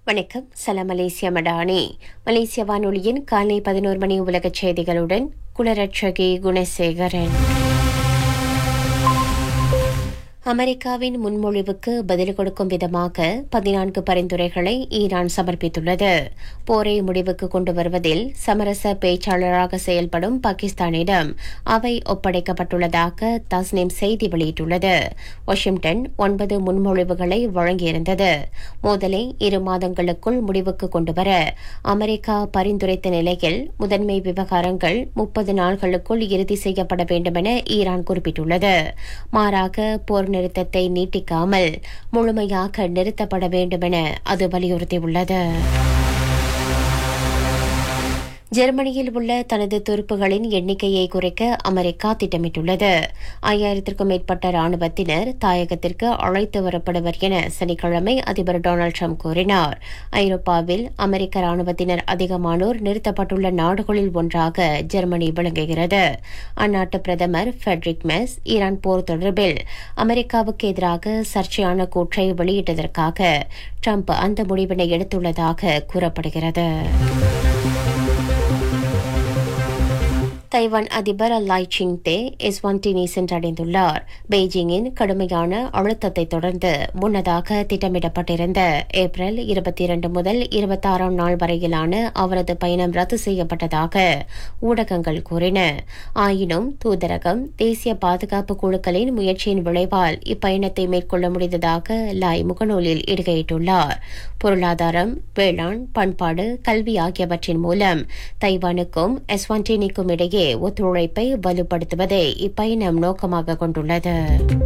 வணக்கம் சலாம் மலேசியா மடானி மலேசிய வானொலியின் காலை பதினோரு மணி உலகச் செய்திகளுடன் குலரட்சகி குணசேகரன் அமெரிக்காவின் முன்மொழிவுக்கு பதில் கொடுக்கும் விதமாக பதினான்கு பரிந்துரைகளை ஈரான் சமர்ப்பித்துள்ளது போரை முடிவுக்கு கொண்டு வருவதில் சமரச பேச்சாளராக செயல்படும் பாகிஸ்தானிடம் அவை ஒப்படைக்கப்பட்டுள்ளதாக தஸ்னிம் செய்தி வெளியிட்டுள்ளது வாஷிங்டன் ஒன்பது முன்மொழிவுகளை வழங்கியிருந்தது மோதலை இரு மாதங்களுக்குள் முடிவுக்கு கொண்டுவர அமெரிக்கா பரிந்துரைத்த நிலையில் முதன்மை விவகாரங்கள் முப்பது நாள்களுக்குள் இறுதி செய்யப்பட வேண்டுமென ஈரான் குறிப்பிட்டுள்ளது மாறாக போர் நிறுத்தத்தை நீட்டிக்காமல் முழுமையாக நிறுத்தப்பட வேண்டுமென அது வலியுறுத்தியுள்ளது ஜெர்மனியில் உள்ள தனது துருப்புகளின் எண்ணிக்கையை குறைக்க அமெரிக்கா திட்டமிட்டுள்ளது ஐயாயிரத்திற்கும் மேற்பட்ட ராணுவத்தினர் தாயகத்திற்கு அழைத்து வரப்படுவர் என சனிக்கிழமை அதிபர் டொனால்டு ட்ரம்ப் கூறினார் ஐரோப்பாவில் அமெரிக்க ராணுவத்தினர் அதிகமானோர் நிறுத்தப்பட்டுள்ள நாடுகளில் ஒன்றாக ஜெர்மனி விளங்குகிறது அந்நாட்டு பிரதமர் ஃபெட்ரிக் மெஸ் ஈரான் போர் தொடர்பில் அமெரிக்காவுக்கு எதிராக சர்ச்சையான கூற்றை வெளியிட்டதற்காக ட்ரம்ப் அந்த முடிவினை எடுத்துள்ளதாக கூறப்படுகிறது தைவான் அதிபர் லாய் சிங் தே எஸ்வான்டினி சென்றடைந்துள்ளார் பெய்ஜிங்கின் கடுமையான அழுத்தத்தை தொடர்ந்து முன்னதாக திட்டமிடப்பட்டிருந்த ஏப்ரல் இருபத்தி இரண்டு முதல் இருபத்தாறாம் நாள் வரையிலான அவரது பயணம் ரத்து செய்யப்பட்டதாக ஊடகங்கள் கூறின ஆயினும் தூதரகம் தேசிய பாதுகாப்பு குழுக்களின் முயற்சியின் விளைவால் இப்பயணத்தை மேற்கொள்ள முடிந்ததாக லாய் முகநூலில் இடுகையிட்டுள்ளார் பொருளாதாரம் வேளாண் பண்பாடு கல்வி ஆகியவற்றின் மூலம் தைவானுக்கும் எஸ்வான்டினிக்கும் இடையே ஒத்துழைப்பை வலுப்படுத்துவதை இப்பயணம் நோக்கமாக கொண்டுள்ளது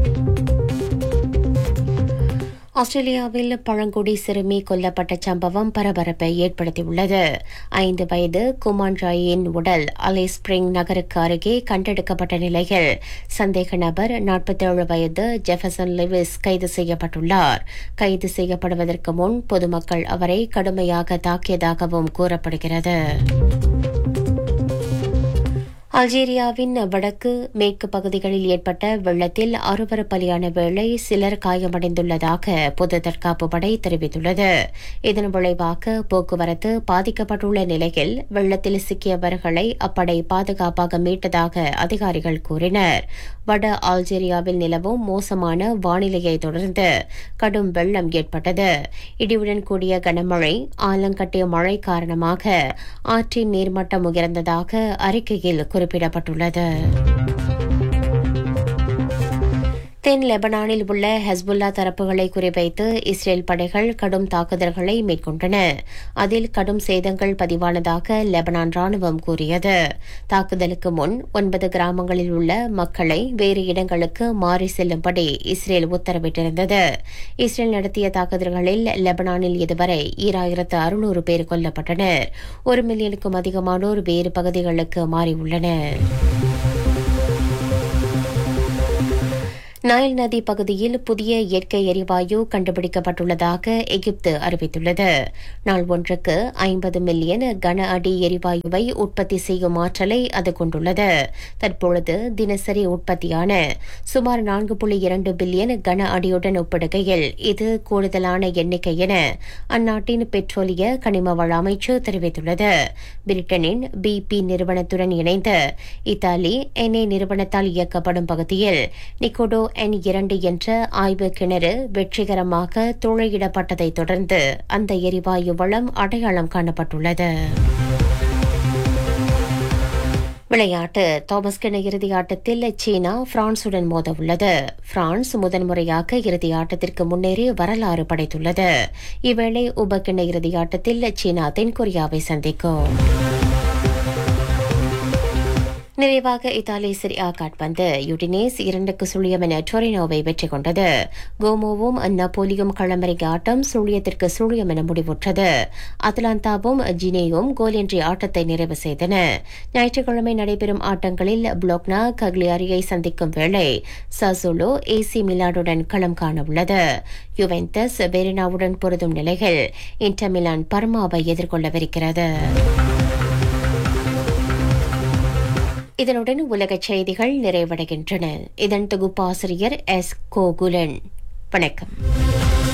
ஆஸ்திரேலியாவில் பழங்குடி சிறுமி கொல்லப்பட்ட சம்பவம் பரபரப்பை ஏற்படுத்தியுள்ளது ஐந்து வயது குமான் ராயின் உடல் அலை ஸ்பிரிங் நகருக்கு அருகே கண்டெடுக்கப்பட்ட நிலையில் சந்தேக நபர் நாற்பத்தேழு வயது ஜெஃபசன் லிவிஸ் கைது செய்யப்பட்டுள்ளார் கைது செய்யப்படுவதற்கு முன் பொதுமக்கள் அவரை கடுமையாக தாக்கியதாகவும் கூறப்படுகிறது அல்ஜீரியாவின் வடக்கு மேற்கு பகுதிகளில் ஏற்பட்ட வெள்ளத்தில் அறுவர் பலியான வேளை சிலர் காயமடைந்துள்ளதாக பொது தற்காப்பு படை தெரிவித்துள்ளது இதன் விளைவாக போக்குவரத்து பாதிக்கப்பட்டுள்ள நிலையில் வெள்ளத்தில் சிக்கியவர்களை அப்படை பாதுகாப்பாக மீட்டதாக அதிகாரிகள் கூறினர் வட அல்ஜீரியாவில் நிலவும் மோசமான வானிலையை தொடர்ந்து கடும் வெள்ளம் ஏற்பட்டது இடியுடன் கூடிய கனமழை ஆலங்கட்டிய மழை காரணமாக ஆற்றின் நீர்மட்டம் உயர்ந்ததாக அறிக்கையில் குறிப்பிடப்பட்டுள்ளது தென் லெபனானில் உள்ள ஹெஸ்புல்லா தரப்புகளை குறிவைத்து இஸ்ரேல் படைகள் கடும் தாக்குதல்களை மேற்கொண்டன அதில் கடும் சேதங்கள் பதிவானதாக லெபனான் ராணுவம் கூறியது தாக்குதலுக்கு முன் ஒன்பது கிராமங்களில் உள்ள மக்களை வேறு இடங்களுக்கு மாறி செல்லும்படி இஸ்ரேல் உத்தரவிட்டிருந்தது இஸ்ரேல் நடத்திய தாக்குதல்களில் லெபனானில் இதுவரை ஈராயிரத்து அறுநூறு பேர் கொல்லப்பட்டனர் ஒரு மில்லியனுக்கும் அதிகமானோர் வேறு பகுதிகளுக்கு மாறியுள்ளனர் நைல் நதி பகுதியில் புதிய இயற்கை எரிவாயு கண்டுபிடிக்கப்பட்டுள்ளதாக எகிப்து அறிவித்துள்ளது நாள் ஒன்றுக்கு ஐம்பது மில்லியன் கன அடி எரிவாயுவை உற்பத்தி செய்யும் ஆற்றலை அது கொண்டுள்ளது தற்பொழுது தினசரி உற்பத்தியான சுமார் நான்கு புள்ளி இரண்டு பில்லியன் கன அடியுடன் ஒப்பிடுகையில் இது கூடுதலான எண்ணிக்கை என அந்நாட்டின் பெட்ரோலிய கனிம வள அமைச்சு தெரிவித்துள்ளது பிரிட்டனின் பிபி நிறுவனத்துடன் இணைந்து இத்தாலி என்ஏ நிறுவனத்தால் இயக்கப்படும் பகுதியில் நிக்கோடோ என் இரண்டு என்ற ஆய்வு கிணறு வெற்றிகரமாக துளையிடப்பட்டதைத் தொடர்ந்து அந்த எரிவாயு வளம் அடையாளம் காணப்பட்டுள்ளது விளையாட்டு தாமஸ் கிண இறுதி ஆட்டத்தில் சீனா பிரான்சுடன் மோத உள்ளது பிரான்ஸ் முதன்முறையாக இறுதி ஆட்டத்திற்கு முன்னேறி வரலாறு படைத்துள்ளது இவ்வேளை உபகிண இறுதி ஆட்டத்தில் சீனா தென்கொரியாவை சந்திக்கும் நிறைவாக இத்தாலி சிரியா காட்பந்து யுடினேஸ் இரண்டுக்கு சுழியம் என டொரினோவை வெற்றி கொண்டது கோமோவும் நப்போலியும் களமிறங்கிய ஆட்டம் சுழியத்திற்கு சுழியம் என முடிவுற்றது அத்லாந்தாவும் ஜினேயும் கோலின்றி ஆட்டத்தை நிறைவு செய்தன ஞாயிற்றுக்கிழமை நடைபெறும் ஆட்டங்களில் புளோக்னா கக்லியாரியை சந்திக்கும் வேளை சசோலோ ஏசி மிலானுடன் களம் காண உள்ளது யுவெந்தஸ் வெரினாவுடன் பொருதும் நிலையில் இன்டர் மிலான் பர்மாவை எதிர்கொள்ளவிருக்கிறது இதனுடன் உலகச் செய்திகள் நிறைவடைகின்றன இதன் தொகுப்பாசிரியர் எஸ் கோகுலன் வணக்கம்